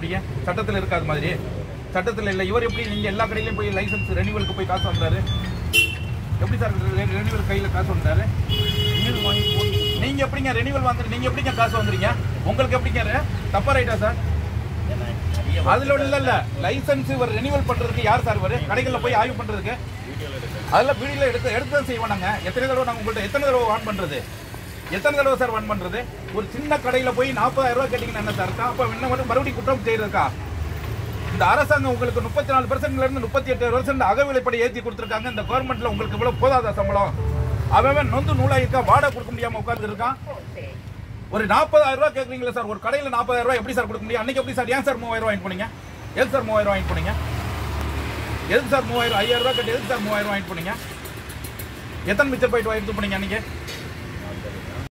எப்படிங்க சட்டத்தில் இருக்காது மாதிரி சட்டத்தில் இல்லை இவர் எப்படி நீங்க எல்லா கடையிலையும் போய் லைசன்ஸ் ரெனியூவலுக்கு போய் காசு வாங்குறாரு எப்படி சார் ரெனியூவல் கையில காசு வாங்குறாரு நீங்க எப்படிங்க ரெனியூவல் வாங்குற நீங்க எப்படிங்க காசு வாங்குறீங்க உங்களுக்கு எப்படிங்க re- தப்பா ரைட்டா சார் அதுல இல்ல இல்ல லைசன்ஸ் இவர் ரெனியூவல் பண்றதுக்கு யார் சார் இவர் கடைகள்ல போய் ஆய்வு பண்றதுக்கு அதெல்லாம் வீடியோல எடுத்து எடுத்து தான் செய்வோம் நாங்க எத்தனை தடவை நாங்க உங்கள்ட்ட எத்தனை தடவை வான் பண்றது எத்தனை தடவை சார் வான் பண்றது ஒரு சின்ன கடையில போய் நாற்பதாயிரம் ரூபாய் கேட்டீங்கன்னா என்ன சார் இருக்கா அப்ப என்ன மட்டும் மறுபடியும் குற்றம் செய்யறதுக்கா இந்த அரசாங்கம் உங்களுக்கு முப்பத்தி நாலு பெர்சென்ட்ல இருந்து முப்பத்தி எட்டு பெர்சென்ட் அகவிலைப்படி ஏத்தி கொடுத்துருக்காங்க இந்த கவர்மெண்ட்ல உங்களுக்கு இவ்வளவு போதாதா சம்பளம் அவன் நொந்து நூலாயிருக்கா வாடகை கொடுக்க முடியாம உட்கார்ந்து இருக்கான் ஒரு நாற்பதாயிரம் ரூபாய் கேட்குறீங்களா சார் ஒரு கடையில நாற்பதாயிரம் ரூபாய் எப்படி சார் கொடுக்க முடியும் அன்னைக்கு எப்படி சார் ஏன் சார் மூவாயிரம் ரூபாய் வாங்கி போனீங்க எதுக்கு சார் மூவாயிரம் வாங்கி போனீங்க எதுக்கு சார் மூவாயிரம் ஐயாயிரம் ரூபாய் கட்டி எதுக்கு சார் மூவாயிரம் வாங்கி போனீங்க எத்தனை மிச்சர் போயிட்டு வாங்கி போனீங்க அன்னைக்கு